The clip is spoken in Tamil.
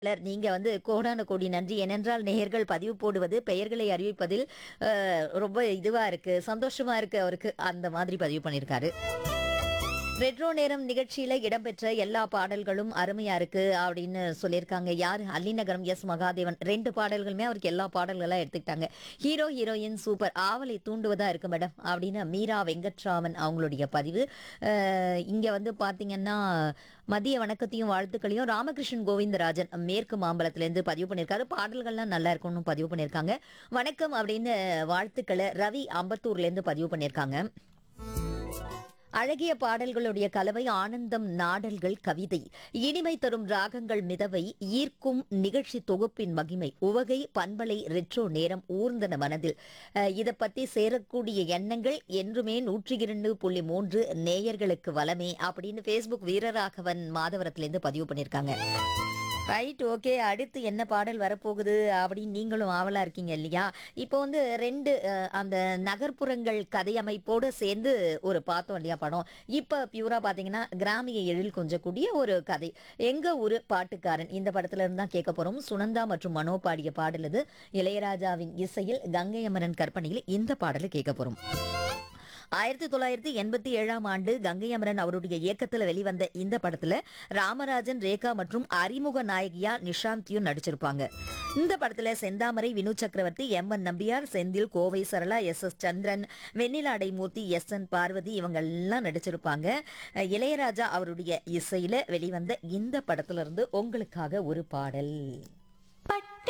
சிலர் நீங்க வந்து கோடான கோடி நன்றி ஏனென்றால் நேயர்கள் பதிவு போடுவது பெயர்களை அறிவிப்பதில் அஹ், ரொம்ப இதுவா இருக்கு சந்தோஷமா இருக்கு அவருக்கு அந்த மாதிரி பதிவு பண்ணியிருக்காரு ரெட்ரோ நேரம் நிகழ்ச்சியில இடம்பெற்ற எல்லா பாடல்களும் அருமையா இருக்கு அப்படின்னு சொல்லியிருக்காங்க யாரு அல்லிநகரம் எஸ் மகாதேவன் ரெண்டு பாடல்களுமே அவருக்கு எல்லா பாடல்களா எடுத்துக்கிட்டாங்க ஹீரோ ஹீரோயின் சூப்பர் ஆவலை தூண்டுவதா இருக்கு மேடம் அப்படின்னு மீரா வெங்கட்ராமன் அவங்களுடைய பதிவு அஹ், இங்க வந்து பாத்தீங்கன்னா மதிய வணக்கத்தையும் வாழ்த்துக்களையும் ராமகிருஷ்ணன் கோவிந்தராஜன் மேற்கு மாம்பலத்திலேருந்து பதிவு பண்ணியிருக்காரு பாடல்கள்லாம் நல்லா இருக்கும்னு பதிவு பண்ணியிருக்காங்க வணக்கம் அப்படின்னு வாழ்த்துக்களை ரவி அம்பத்தூர்லேருந்து பதிவு பண்ணியிருக்காங்க அழகிய பாடல்களுடைய கலவை ஆனந்தம் நாடல்கள் கவிதை இனிமை தரும் ராகங்கள் மிதவை ஈர்க்கும் நிகழ்ச்சி தொகுப்பின் மகிமை உவகை பண்பலை ரெட்ரோ நேரம் ஊர்ந்தன மனதில் அஹ், இத பத்தி சேரக்கூடிய எண்ணங்கள் என்றுமே நூற்றி இரண்டு புள்ளி மூன்று நேயர்களுக்கு வளமே அப்படின்னு ஃபேஸ்புக் வீரராகவன் மாதவரத்திலிருந்து பதிவு பண்ணியிருக்காங்க ரைட் ஓகே அடுத்து என்ன பாடல் வரப்போகுது அப்படின்னு நீங்களும் ஆவலா இருக்கீங்க இல்லையா இப்போ வந்து ரெண்டு அஹ், அந்த நகர்ப்புறங்கள் கதையமைப்போடு சேர்ந்து ஒரு பார்த்தோம் இல்லையா படம் இப்போ பியூரா பார்த்தீங்கன்னா கிராமிய எழில் கொஞ்சக்கூடிய ஒரு கதை எங்க ஊரு பாட்டுக்காரன் இந்த படத்துல இருந்து தான் கேட்க போறோம் சுனந்தா மற்றும் மனோ பாடிய பாடல் இது இளையராஜாவின் இசையில் கங்கை அமரன் கற்பனையில் இந்த பாடலை கேட்க போறோம் ஆயிரத்தி தொள்ளாயிரத்தி எண்பத்தி ஏழாம் ஆண்டு கங்கை அமரன் அவருடைய இயக்கத்துல வெளிவந்த இந்த படத்துல ராமராஜன் ரேகா மற்றும் அறிமுக நாயகியா நிஷாந்தியும் நடிச்சிருப்பாங்க இந்த படத்துல Senthamarai Vinu Chakravarthy M N Nambiar Senthil Kovai Sarala S S Chandran Vennila Adaimoorthy S N Parvathi இவங்க எல்லாம் நடிச்சிருப்பாங்க அஹ் இளையராஜா அவருடைய இசையில வெளிவந்த இந்த படத்துல இருந்து உங்களுக்காக ஒரு பாடல்